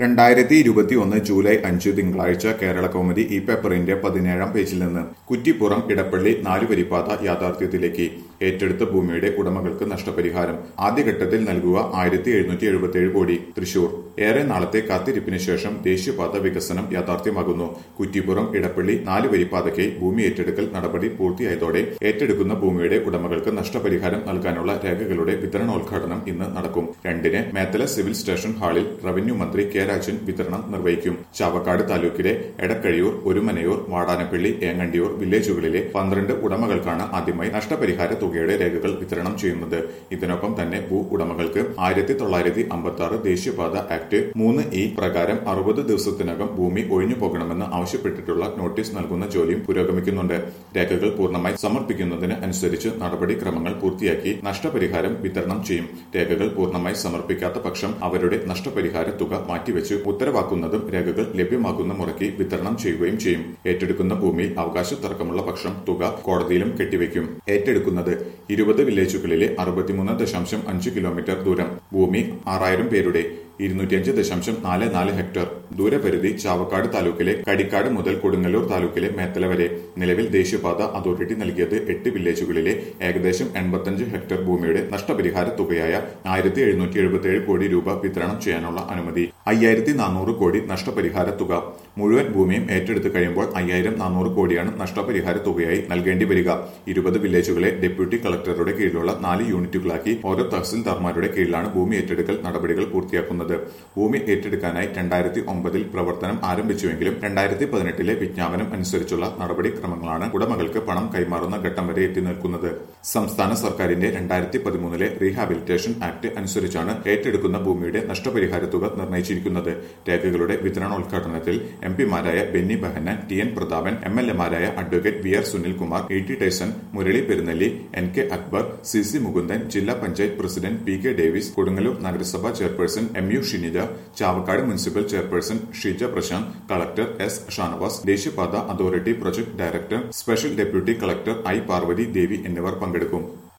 രണ്ടായിരത്തി ഇരുപത്തി ഒന്ന് ജൂലൈ അഞ്ച് തിങ്കളാഴ്ച കേരള കൗമുദി ഈ പേപ്പറിന്റെ പതിനേഴാം പേജിൽ നിന്ന് കുറ്റിപ്പുറം ഇടപ്പള്ളി നാലുവരിപ്പാത യാഥാർത്ഥ്യത്തിലേക്ക് ഏറ്റെടുത്ത ഭൂമിയുടെ ഉടമകൾക്ക് നഷ്ടപരിഹാരം ആദ്യഘട്ടത്തിൽ നൽകുക ആയിരത്തി എഴുന്നൂറ്റി എഴുപത്തിയേഴ് കോടി തൃശൂർ ഏറെ നാളത്തെ കാത്തിരിപ്പിന് ശേഷം ദേശീയപാത വികസനം യാഥാർത്ഥ്യമാകുന്നു കുറ്റിപ്പുറം ഇടപ്പള്ളി നാലുവരിപ്പാതയ്ക്ക് ഭൂമി ഏറ്റെടുക്കൽ നടപടി പൂർത്തിയായതോടെ ഏറ്റെടുക്കുന്ന ഭൂമിയുടെ ഉടമകൾക്ക് നഷ്ടപരിഹാരം നൽകാനുള്ള രേഖകളുടെ വിതരണോദ്ഘാടനം ഇന്ന് നടക്കും രണ്ടിന് മേത്തല സിവിൽ സ്റ്റേഷൻ ഹാളിൽ റവന്യൂ മന്ത്രി കെ രാജൻ വിതരണം നിർവഹിക്കും ചാവക്കാട് താലൂക്കിലെ എടക്കഴിയൂർ ഒരുമനയൂർ വാടാനപ്പള്ളി ഏങ്ങണ്ടിയൂർ വില്ലേജുകളിലെ പന്ത്രണ്ട് ഉടമകൾക്കാണ് ആദ്യമായി നഷ്ടപരിഹാര തുകയുടെ രേഖകൾ വിതരണം ചെയ്യുന്നത് ഇതിനൊപ്പം തന്നെ ഭൂ ഉടമകൾക്ക് ആയിരത്തി തൊള്ളായിരത്തി അമ്പത്തി ആറ് ദേശീയപാത ആക്ട് മൂന്ന് ഇ പ്രകാരം അറുപത് ദിവസത്തിനകം ഭൂമി ഒഴിഞ്ഞു പോകണമെന്ന് ആവശ്യപ്പെട്ടിട്ടുള്ള നോട്ടീസ് നൽകുന്ന ജോലിയും പുരോഗമിക്കുന്നുണ്ട് രേഖകൾ പൂർണ്ണമായി സമർപ്പിക്കുന്നതിന് അനുസരിച്ച് നടപടിക്രമങ്ങൾ പൂർത്തിയാക്കി നഷ്ടപരിഹാരം വിതരണം ചെയ്യും രേഖകൾ പൂർണ്ണമായി സമർപ്പിക്കാത്ത പക്ഷം അവരുടെ നഷ്ടപരിഹാര തുക മാറ്റിവെച്ച് ഉത്തരവാക്കുന്നതും രേഖകൾ ലഭ്യമാകുന്ന മുറയ്ക്ക് വിതരണം ചെയ്യുകയും ചെയ്യും ഏറ്റെടുക്കുന്ന ഭൂമിയിൽ അവകാശ തർക്കമുള്ള പക്ഷം തുക കോടതിയിലും കെട്ടിവെക്കും ഏറ്റെടുക്കുന്നത് ഇരുപത് വില്ലേജുകളിലെ അറുപത്തിമൂന്ന് ദശാംശം അഞ്ച് കിലോമീറ്റർ ദൂരം ഭൂമി ആറായിരം പേരുടെ ഇരുന്നൂറ്റിയഞ്ച് ദശാംശം നാല് നാല് ഹെക്ടർ ദൂരപരിധി ചാവക്കാട് താലൂക്കിലെ കടിക്കാട് മുതൽ കൊടുങ്ങല്ലൂർ താലൂക്കിലെ മേത്തല വരെ നിലവിൽ ദേശീയപാത അതോറിറ്റി നൽകിയത് എട്ട് വില്ലേജുകളിലെ ഏകദേശം എൺപത്തഞ്ച് ഹെക്ടർ ഭൂമിയുടെ നഷ്ടപരിഹാര തുകയായ ആയിരത്തി എഴുന്നൂറ്റി എഴുപത്തിയേഴ് കോടി രൂപ വിതരണം ചെയ്യാനുള്ള അനുമതി അയ്യായിരത്തി നാനൂറ് കോടി നഷ്ടപരിഹാര തുക മുഴുവൻ ഭൂമിയും ഏറ്റെടുത്ത് കഴിയുമ്പോൾ അയ്യായിരം നാനൂറ് കോടിയാണ് നഷ്ടപരിഹാര തുകയായി നൽകേണ്ടി വരിക ഇരുപത് വില്ലേജുകളെ ഡെപ്യൂട്ടി കളക്ടറുടെ കീഴിലുള്ള നാല് യൂണിറ്റുകളാക്കി ഓരോ തഹസിൽദാർമാരുടെ കീഴിലാണ് ഭൂമി ഏറ്റെടുക്കൽ നടപടികൾ പൂർത്തിയാക്കുന്നത് ഭൂമി ഏറ്റെടുക്കാനായി രണ്ടായിരത്തി ഒമ്പതിൽ പ്രവർത്തനം ആരംഭിച്ചുവെങ്കിലും രണ്ടായിരത്തി പതിനെട്ടിലെ വിജ്ഞാപനം അനുസരിച്ചുള്ള നടപടിക്രമങ്ങളാണ് ഉടമകൾക്ക് പണം കൈമാറുന്ന ഘട്ടം വരെ എത്തി നിൽക്കുന്നത് സംസ്ഥാന സർക്കാരിന്റെ രണ്ടായിരത്തി പതിമൂന്നിലെ റീഹാബിലിറ്റേഷൻ ആക്ട് അനുസരിച്ചാണ് ഏറ്റെടുക്കുന്ന ഭൂമിയുടെ നഷ്ടപരിഹാര തുക നിർണയിച്ചിരിക്കുന്നത് രേഖകളുടെ വിതരണോദ്ഘാടനത്തിൽ എം പിമാരായ Benny Behanan T N Prathapan M L എമാരായ advocate V R Sunilkumar A T Tyson Murali Perunnelli N K Akbar C C Mukundan ജില്ലാ panchayat president P K Davis Kodungallur നഗരസഭാ chairperson M U Shinija Chavakkad municipal chairperson Sheeja Prashanth collector S Shanavas ദേശീയപാത authority project director special deputy collector I Parvathi Devi എന്നിവർ പങ്കെടുക്കും